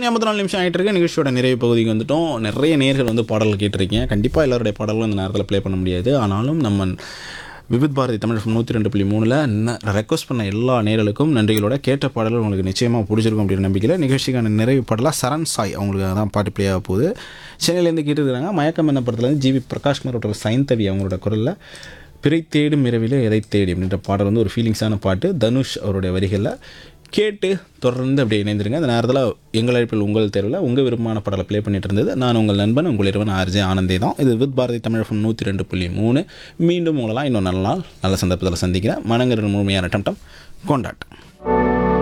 மணி ஐம்பத்தி நாலு நிமிஷம் ஆகிட்டு இருக்கு நிகழ்ச்சியோட நிறைவு பகுதிக்கு வந்துட்டோம் நிறைய நேர்கள் வந்து பாடல்கள் கேட்டிருக்கீங்க கண்டிப்பாக எல்லாருடைய பாடல்களும் இந்த நேரத்தில் ப்ளே பண்ண முடியாது ஆனாலும் நம்ம விவித் பாரதி தமிழ் நூற்றி ரெண்டு புள்ளி மூணில் ரெக்வஸ்ட் பண்ண எல்லா நேர்களுக்கும் நன்றிகளோட கேட்ட பாடல்கள் உங்களுக்கு நிச்சயமாக பிடிச்சிருக்கும் அப்படின்ற நம்பிக்கையில் நிகழ்ச்சிக்கான நிறைவு பாடலாக சரண் சாய் அவங்களுக்கு தான் பாட்டு ப்ளே ஆக போகுது சென்னையிலேருந்து கேட்டுருக்காங்க மயக்கம் என்ன படத்துலேருந்து ஜிவி பிரகாஷ்குமாரோட சைந்தவி அவங்களோட குரலில் பிறை தேடும் இரவிலே எதை தேடி அப்படின்ற பாடல் வந்து ஒரு ஃபீலிங்ஸான பாட்டு தனுஷ் அவருடைய வரிகளில் கேட்டு தொடர்ந்து அப்படியே இணைந்திருங்க அந்த நேரத்தில் எங்கள் அழைப்பில் உங்கள் தேர்வில் உங்கள் விருப்பமான பாடலை ப்ளே பண்ணிட்டு இருந்தது நான் உங்கள் நண்பன் உங்கள் இருவன் ஆர்ஜே ஆனந்தே தான் இது வித் பாரதி தமிழ் ஃபம் நூற்றி ரெண்டு புள்ளி மூணு மீண்டும் உங்களெல்லாம் இன்னும் நல்ல நாள் நல்ல சந்தர்ப்பத்தில் சந்திக்கிறேன் மனங்கரின் முழுமையான டம்டம் கொண்டாட்டம்